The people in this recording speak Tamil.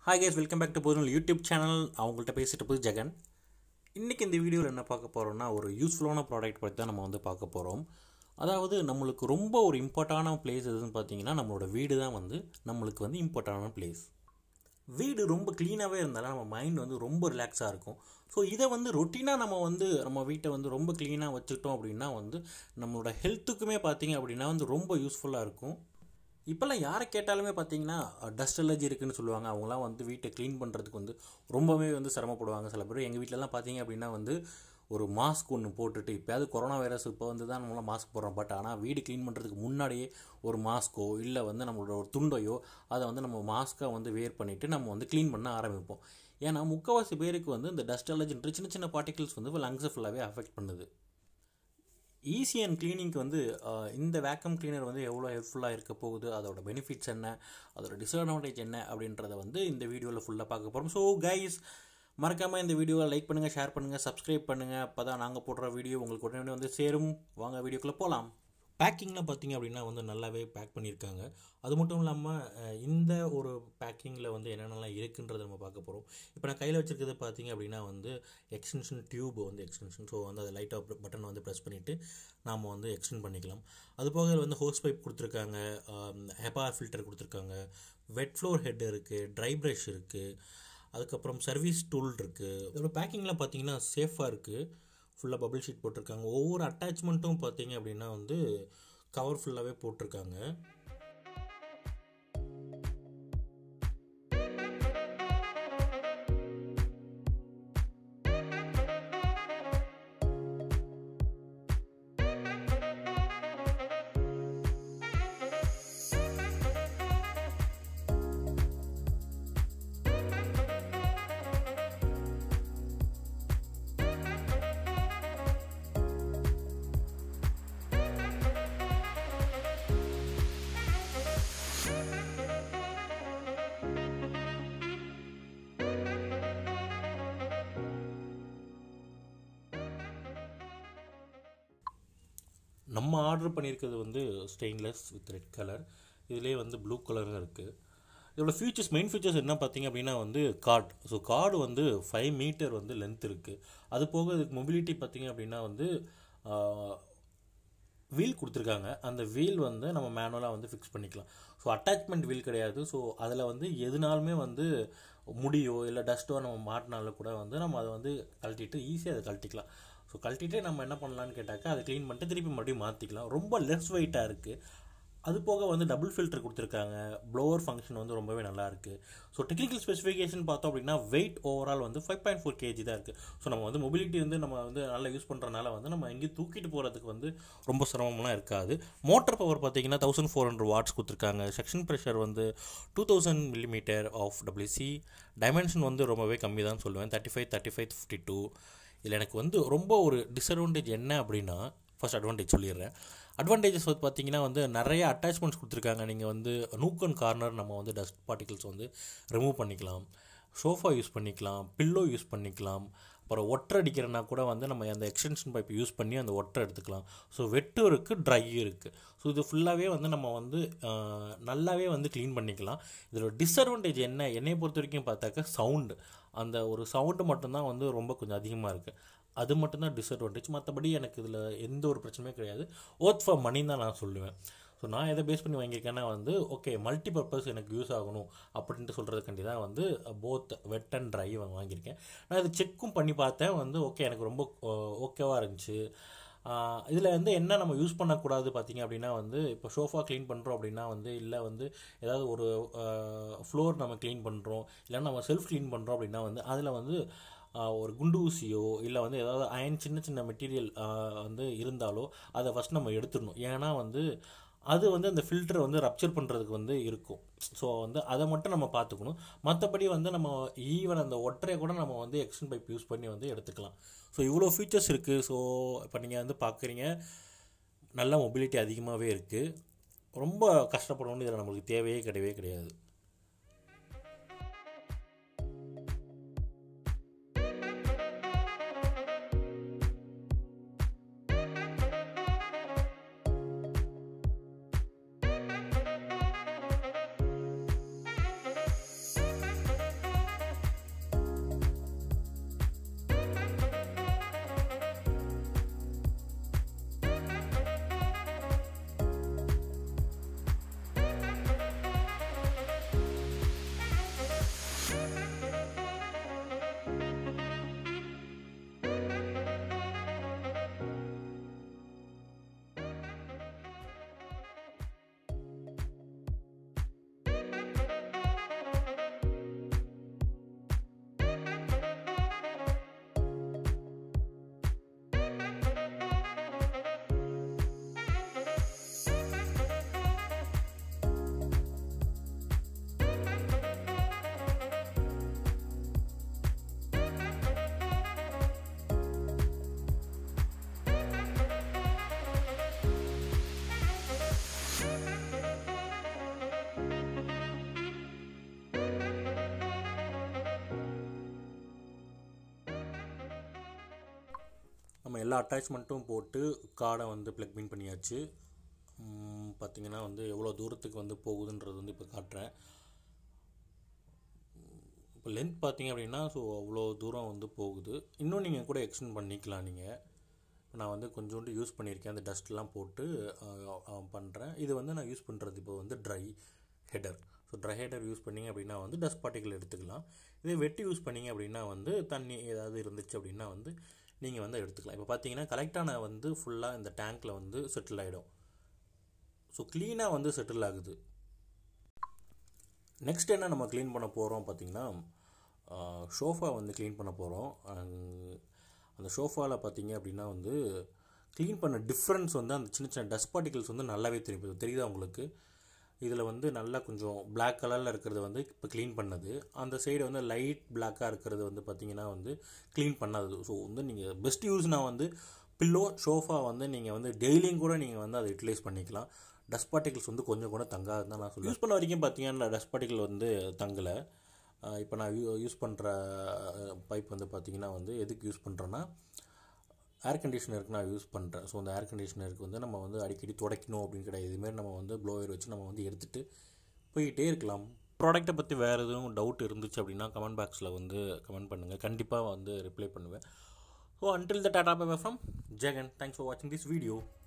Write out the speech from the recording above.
hi guys welcome back to பொதுநல் யூடியூப் சேனல் அவங்கள்ட்ட பேசிட்டு போது ஜெகன் இன்றைக்கி இந்த வீடியோவில் என்ன பார்க்க போகிறோம்னா ஒரு யூஸ்ஃபுல்லான ப்ராடக்ட் பற்றி தான் நம்ம வந்து பார்க்க போகிறோம் அதாவது நம்மளுக்கு ரொம்ப ஒரு இம்பார்ட்டான பிளேஸ் எதுன்னு பார்த்தீங்கன்னா நம்மளோட வீடு தான் வந்து நம்மளுக்கு வந்து இம்பார்ட்டான பிளேஸ் வீடு ரொம்ப க்ளீனாகவே இருந்தாலும் நம்ம மைண்ட் வந்து ரொம்ப ரிலாக்ஸாக இருக்கும் ஸோ இதை வந்து ரொட்டீனாக நம்ம வந்து நம்ம வீட்டை வந்து ரொம்ப க்ளீனாக வச்சுக்கிட்டோம் அப்படின்னா வந்து நம்மளோட ஹெல்த்துக்குமே பார்த்தீங்க அப்படின்னா வந்து ரொம்ப யூஸ்ஃபுல்லாக இருக்கும் இப்போல்லாம் யாரை கேட்டாலுமே பார்த்தீங்கன்னா டஸ்ட் அலர்ஜி இருக்குன்னு சொல்லுவாங்க அவங்களாம் வந்து வீட்டை க்ளீன் பண்ணுறதுக்கு வந்து ரொம்பவே வந்து சிரமப்படுவாங்க சில பேர் எங்கள் வீட்டிலலாம் பார்த்தீங்க அப்படின்னா வந்து ஒரு மாஸ்க் ஒன்று போட்டுட்டு இப்போயாவது கொரோனா வைரஸ் இப்போ வந்து தான் நம்மளாம் மாஸ்க் போடுறோம் பட் ஆனால் வீடு க்ளீன் பண்ணுறதுக்கு முன்னாடியே ஒரு மாஸ்க்கோ இல்லை வந்து நம்மளோட ஒரு துண்டையோ அதை வந்து நம்ம மாஸ்க்காக வந்து வேர் பண்ணிவிட்டு நம்ம வந்து க்ளீன் பண்ண ஆரம்பிப்போம் ஏன்னா முக்கால்வாசி பேருக்கு வந்து இந்த டஸ்ட் அலர்ஜின்ற சின்ன சின்ன பார்ட்டிகல்ஸ் வந்து லங்ஸை ஃபுல்லாகவே அஃபெக்ட் பண்ணுது ஈஸி அண்ட் கிளீனிங்க்கு வந்து அஹ், இந்த வேக்கம் கிளீனர் வந்து எவ்வளோ ஹெல்ப்ஃபுல்லாக இருக்க போகுது அதோட பெனிஃபிட்ஸ் என்ன அதோட டிஸ்அட்வான்டேஜ் என்ன அப்படின்றத வந்து இந்த வீடியோவில் ஃபுல்லாக பார்க்க போகிறோம் ஸோ கைஸ் மறக்காமல் இந்த வீடியோவை லைக் பண்ணுங்கள் ஷேர் பண்ணுங்கள் சப்ஸ்கிரைப் பண்ணுங்கள் அப்போ தான் நாங்கள் போடுற வீடியோ உங்களுக்கு உடனே வந்து சேரும் வாங்க வீடியோக்குள்ளே போகலாம் பேக்கிங்கில் பார்த்தீங்க அப்படின்னா வந்து நல்லாவே பேக் பண்ணியிருக்காங்க அது மட்டும் இல்லாமல் அஹ், இந்த ஒரு பேக்கிங்கில் வந்து என்னென்னலாம் இருக்குன்றதை நம்ம பார்க்க போகிறோம் இப்போ நான் கையில் வச்சிருக்கிறது பார்த்தீங்க அப்படின்னா வந்து எக்ஸ்டென்ஷன் டியூப் வந்து எக்ஸ்டென்ஷன் ஸோ வந்து அதை லைட்டாக பட்டன் வந்து ப்ரெஸ் பண்ணிவிட்டு நாம் வந்து எக்ஸ்டெண்ட் பண்ணிக்கலாம் அது போக இதுல வந்து ஹோஸ் பைப் கொடுத்துருக்காங்க ஹெப்பா ஃபில்டர் கொடுத்துருக்காங்க வெட் ஃப்ளோர் ஹெட் இருக்குது ட்ரை ப்ரஷ் இருக்குது அதுக்கப்புறம் சர்வீஸ் டூல் இருக்குது இதோட பேக்கிங்லாம் பார்த்தீங்கன்னா சேஃபாக இருக்குது ஃபுல்லாக பபிள் ஷீட் போட்டிருக்காங்க ஒவ்வொரு அட்டாச்மெண்ட்டும் பார்த்தீங்க அப்படின்னா வந்து கவர் ஃபுல்லாகவே போட்டிருக்காங்க நம்ம ஆர்டர் பண்ணியிருக்கிறது வந்து ஸ்டெயின்லெஸ் வித் ரெட் கலர் இதுலேயே வந்து ப்ளூ கலரும் இருக்குது இதோட ஃபீச்சர்ஸ் மெயின் ஃபீச்சர்ஸ் என்ன பார்த்தீங்க அப்படின்னா வந்து கார்டு ஸோ கார்டு வந்து ஃபைவ் மீட்டர் வந்து லென்த் இருக்குது அது போக இதுக்கு மொபிலிட்டி பார்த்தீங்க அப்படின்னா வந்து வீல் கொடுத்துருக்காங்க அந்த வீல் வந்து நம்ம மேனுவலாக வந்து ஃபிக்ஸ் பண்ணிக்கலாம் ஸோ அட்டாச்மெண்ட் வீல் கிடையாது ஸோ அதில் வந்து எதுனாலுமே வந்து முடியோ இல்லை டஸ்ட்டோ நம்ம மாட்டினாலும் கூட வந்து நம்ம அதை வந்து கழட்டிட்டு ஈஸியாக அதை கழட்டிக்கலாம் ஸோ கழட்டிட்டு நம்ம என்ன பண்ணலான்னு கேட்டாக்கா அதை க்ளீன் பண்ணிட்டு திருப்பி மறுபடியும் மாற்றிக்கலாம் ரொம்ப லெஸ் வெயிட்டாக இருக்குது அது போக வந்து டபுள் ஃபில்டர் கொடுத்துருக்காங்க ப்ளோவர் ஃபங்க்ஷன் வந்து ரொம்பவே நல்லா இருக்குது ஸோ டெக்னிக்கல் ஸ்பெசிஃபிகேஷன் பார்த்தோம் அப்படின்னா வெயிட் ஓவரால் வந்து ஃபைவ் பாயிண்ட் ஃபோர் கேஜி தான் இருக்குது ஸோ நம்ம வந்து மொபிலிட்டி வந்து நம்ம வந்து நல்லா யூஸ் பண்ணுறனால வந்து நம்ம எங்கேயும் தூக்கிட்டு போகிறதுக்கு வந்து ரொம்ப சிரமம்லாம் இருக்காது மோட்டர் பவர் பார்த்தீங்கன்னா தௌசண்ட் ஃபோர் ஹண்ட்ரட் வாட்ஸ் கொடுத்துருக்காங்க செக்ஷன் ப்ரெஷர் வந்து two thousand millimetre of WC dimension வந்து ரொம்பவே கம்மி தான் சொல்லுவேன் thirty five thirty five fifty two இதில் எனக்கு வந்து ரொம்ப ஒரு டிஸ்அட்வான்டேஜ் என்ன அப்படின்னா ஃபர்ஸ்ட் அட்வான்டேஜ் சொல்லிடுறேன் அட்வான்டேஜஸ் வந்து பார்த்தீங்கன்னா வந்து நிறைய அட்டாச்மெண்ட்ஸ் கொடுத்துருக்காங்க நீங்கள் வந்து நூக் அண்ட் கார்னர் நம்ம வந்து டஸ்ட் பார்ட்டிகல்ஸ் வந்து ரிமூவ் பண்ணிக்கலாம் சோஃபா யூஸ் பண்ணிக்கலாம் பில்லோ யூஸ் பண்ணிக்கலாம் அப்புறம் ஒட்டரை அடிக்கிறனா கூட வந்து நம்ம அந்த எக்ஸ்டென்ஷன் பைப் யூஸ் பண்ணி அந்த ஒட்டரை எடுத்துக்கலாம் ஸோ வெட்டும் இருக்குது ட்ரையும் இருக்குது ஸோ இது ஃபுல்லாகவே வந்து நம்ம வந்து ஆஹ், நல்லாவே வந்து க்ளீன் பண்ணிக்கலாம் இதோட டிஸ்அட்வான்டேஜ் என்ன என்னை பொறுத்த வரைக்கும் பார்த்தாக்கா சவுண்டு அந்த ஒரு சவுண்டு மட்டும்தான் வந்து ரொம்ப கொஞ்சம் அதிகமாக இருக்குது அது மட்டும்தான் டிஸ்அட்வான்டேஜ் மற்றபடி எனக்கு இதில் எந்த ஒரு பிரச்சனையும் கிடையாது ஓத் ஃபார் மணி தான் நான் சொல்லுவேன் ஸோ நான் எதை பேஸ் பண்ணி வாங்கியிருக்கேன்னா வந்து ஓகே மல்டி பர்பஸ் எனக்கு யூஸ் ஆகணும் அப்படின்ட்டு சொல்கிறதுக்காண்டி தான் வந்து போத் வெட் அண்ட் ட்ரை வாங்கியிருக்கேன் நான் இது செக்கும் பண்ணி பார்த்தேன் வந்து ஓகே எனக்கு ரொம்ப ஓகேவாக இருந்துச்சு இதில் வந்து என்ன நம்ம யூஸ் பண்ணக்கூடாது பார்த்தீங்க அப்படின்னா வந்து இப்போ சோஃபா க்ளீன் பண்ணுறோம் அப்படின்னா வந்து இல்லை வந்து ஏதாவது ஒரு ஃப்ளோர் நம்ம க்ளீன் பண்ணுறோம் இல்லைன்னா நம்ம செல்ஃப் க்ளீன் பண்ணுறோம் அப்படின்னா வந்து அதில் வந்து ஆஹ், ஒரு குண்டு ஊசியோ இல்லை வந்து ஏதாவது அயன் சின்ன சின்ன மெட்டீரியல் வந்து இருந்தாலோ அதை ஃபஸ்ட் நம்ம எடுத்துடணும் ஏன்னா வந்து அது வந்து அந்த ஃபில்டரை வந்து ரப்ச்சர் பண்ணுறதுக்கு வந்து இருக்கும் ஸோ வந்து அதை மட்டும் நம்ம பார்த்துக்கணும் மற்றபடி வந்து நம்ம ஈவன் அந்த ஒற்றையை கூட நம்ம வந்து எக்ஸ்டன் பைப் யூஸ் பண்ணி வந்து எடுத்துக்கலாம் ஸோ இவ்வளோ ஃபீச்சர்ஸ் இருக்குது ஸோ இப்போ நீங்கள் வந்து பார்க்குறீங்க நல்ல மொபிலிட்டி அதிகமாகவே இருக்குது ரொம்ப கஷ்டப்படணும்னு இதில் நம்மளுக்கு தேவையே கிடையவே கிடையாது நம்ம எல்லா அட்டாச்மெண்ட்டும் போட்டு கார்டை வந்து ப்ளக் இன் பண்ணியாச்சு ம், பார்த்தீங்கன்னா வந்து எவ்வளோ தூரத்துக்கு வந்து போகுதுன்றது வந்து இப்போ காட்டுறேன் இப்போ லென்த் பார்த்தீங்க அப்படின்னா ஸோ அவ்வளோ தூரம் வந்து போகுது இன்னும் நீங்கள் கூட எக்ஸ்டெண்ட் பண்ணிக்கலாம் நீங்கள் நான் வந்து கொஞ்சோண்டு யூஸ் பண்ணியிருக்கேன் அந்த டஸ்ட்லாம் போட்டு பண்ணுறேன் இது வந்து நான் யூஸ் பண்ணுறது இப்போ வந்து dry header so dry header use பண்ணீங்க அப்படின்னா வந்து டஸ்ட் பார்ட்டிகல் எடுத்துக்கலாம் இதே வெட்டி யூஸ் பண்ணீங்க அப்படின்னா வந்து தண்ணி ஏதாவது இருந்துச்சு அப்படின்னா வந்து நீங்கள் வந்து எடுத்துக்கலாம் இப்போ பார்த்தீங்கன்னா கலெக்டான வந்து ஃபுல்லாக இந்த டேங்க்கில் வந்து செட்டில் ஆகிடும் ஸோ க்ளீனாக வந்து செட்டில் ஆகுது நெக்ஸ்ட் என்ன நம்ம க்ளீன் பண்ண போகிறோம் பார்த்தீங்கன்னா ஷோஃபா வந்து க்ளீன் பண்ண போகிறோம் அந்த ஷோஃபாவில் பார்த்தீங்க அப்படின்னா வந்து க்ளீன் பண்ண டிஃப்ரென்ஸ் வந்து அந்த சின்ன சின்ன டஸ்ட் பார்ட்டிகல்ஸ் வந்து நல்லாவே தெரியும் இப்போ தெரியுதா உங்களுக்கு இதில் வந்து நல்லா கொஞ்சம் Black கலரில் இருக்கிறது வந்து இப்போ க்ளீன் பண்ணது அந்த சைடு வந்து லைட் பிளாக்காக இருக்கிறது வந்து பார்த்தீங்கன்னா வந்து க்ளீன் பண்ணாதது ஸோ வந்து நீங்கள் பெஸ்ட் யூஸ்னால் வந்து பில்லோ ஷோஃபா வந்து நீங்கள் வந்து டெய்லியும் கூட நீங்கள் வந்து அதை யூட்டிலைஸ் பண்ணிக்கலாம் டஸ்ட் பார்ட்டிகல்ஸ் வந்து கொஞ்சம் கூட தங்காதுன்னு தான் நான் சொல்லுவேன் யூஸ் பண்ண வரைக்கும் பார்த்தீங்கன்னா டஸ்ட் பார்ட்டிகல் வந்து தங்கலை இப்போ நான் யூ யூஸ் பண்ணுற பைப் வந்து பார்த்தீங்கன்னா வந்து எதுக்கு யூஸ் பண்ணுறேன்னா ஏர் கண்டிஷனருக்கு நான் யூஸ் பண்ணுறேன் ஸோ அந்த ஏர் கண்டிஷனருக்கு வந்து நம்ம வந்து அடிக்கடி துடைக்கணும் அப்படின்னு கிடையாது இதுமாரி நம்ம வந்து ப்ளோயர் வச்சு நம்ம வந்து எடுத்துகிட்டு போயிட்டே இருக்கலாம் ப்ராடக்ட்டை பற்றி வேறு எதுவும் டவுட் இருந்துச்சு அப்படின்னா கமெண்ட் பாக்ஸில் வந்து கமெண்ட் பண்ணுங்கள் கண்டிப்பாக வந்து ரிப்ளை பண்ணுவேன் so until the tata bye from Jagan thanks for வாட்சிங் திஸ் வீடியோ